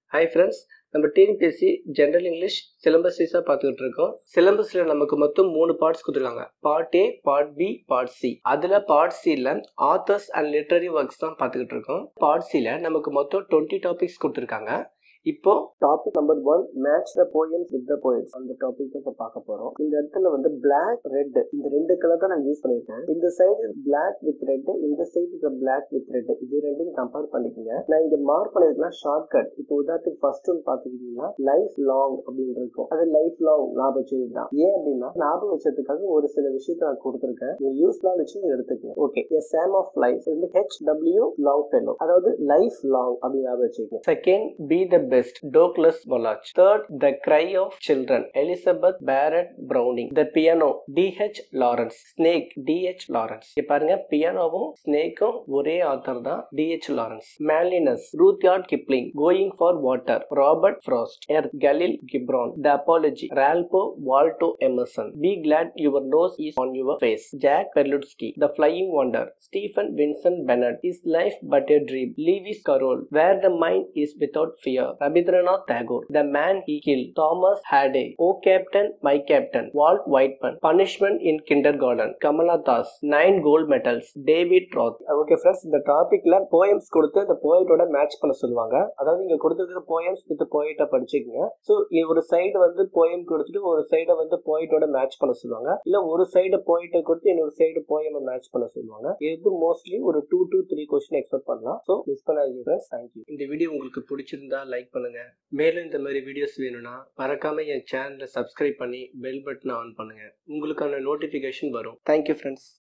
hi friends நம்ம TNPSC general English syllabus வைஸாக பார்த்துக்கிட்டு இருக்கோம் சிலபஸில் நமக்கு மொத்தம் மூணு பார்ட்ஸ் கொடுத்துருக்காங்க part A part B part C அதில் பார்ட் சியில் ஆத்தர்ஸ் அண்ட் லிட்ரரி ஒர்க்ஸ் தான் பார்த்துக்கிட்டு இருக்கோம் பார்ட் சியில் நமக்கு மொத்தம் டுவெண்ட்டி டாபிக்ஸ் கொடுத்துருக்காங்க இப்போ topic number one match the poems with the poets அந்த டாபிக் இப்போ பார்க்க போறோம் இந்த இடத்துல வந்து பிளாக் ரெட் இந்த ரெண்டு கலர் தான் நான் யூஸ் பண்ணியிருக்கேன் இந்த சைடு பிளாக் வித் ரெட் இந்த சைடு பிளாக் வித் ரெட் இது ரெண்டையும் கம்பேர் பண்ணிக்கோங்க நான் இங்க மார்க் பண்ணிருக்கலாம் ஷார்ட் கட் இப்போ உதாரணத்துக்கு ஃபர்ஸ்ட் ஒன் பாத்துக்கிட்டீங்கன்னா லைஃப் லாங் அப்படின்னு இருக்கும் அது லைஃப் லாங் ஞாபகம் வச்சுக்கிட்டான் ஏன் அப்படின்னா ஞாபகம் வச்சதுக்காக ஒரு சில விஷயத்த நான் கொடுத்துருக்கேன் நீங்க யூஸ்லாம் வச்சு நீங்க எடுத்துக்கங்க okay a psalm of life வந்து ஹெச் டபிள்யூ லாங் ஃபெலோ அதாவது லைஃப் லாங் அப்படின்னு ஞாபகம் வச்சுக்கோங்க second be the best Douglas Malloch third the cry of children Elizabeth Barrett Browning the piano D H Lawrence snake D H Lawrence இங்க பாருங்க பியானோவும் ஸ்னேக்கும் ஒரே ஆத்தர் தான் D H Lawrence manliness Rudyard Kipling going for water Robert Frost எர் Kahlil Gibran the apology Ralph Waldo Emerson be glad your nose is on your face Jack Prelutsky the flying wonder Stephen Vincent Benet is life but a dream Lewis Carroll where the mind is without fear Rabindranath Tagore the man he kill Thomas Hardy O captain my captain Walt Whitman punishment in kindergarten Kamala Das nine gold medals David Roth okay friends இந்த டாபிக்ல poems கொடுத்து இந்த போயட்டோட match பண்ண சொல்லுவாங்க அதாவது இங்க கொடுத்துருக்கிற poems with போயட்டை படிச்சுக்கோங்க ஸோ ஒரு சைடு வந்து போயம் கொடுத்துட்டு ஒரு சைடை வந்து போயட்டோட மேட்ச் பண்ண சொல்லுவாங்க இல்ல ஒரு சைடு போயிட்டை கொடுத்து இன்னொரு சைடு போயம் மேட்ச் பண்ண சொல்லுவாங்க இது மோஸ்ட்லி ஒரு two to three question expect பண்ணலாம் ஸோ மிஸ் பண்ணாதீங்க ஃப்ரெண்ட்ஸ் தேங்க்யூ இந்த வீடியோ உங்களுக்கு பிடிச்சிருந்தா லைக் பண்ணுங்க மேலும் இந்த மாதிரி வீடியோஸ் வேணும்னா மறக்காம என் சேனலை சப்ஸ்கிரைப் பண்ணி பெல் பட்டனை ஆன் பண்ணுங்க உங்களுக்கான நோட்டிஃபிகேஷன் வரும் தேங்க்யூ ஃப்ரெண்ட்ஸ்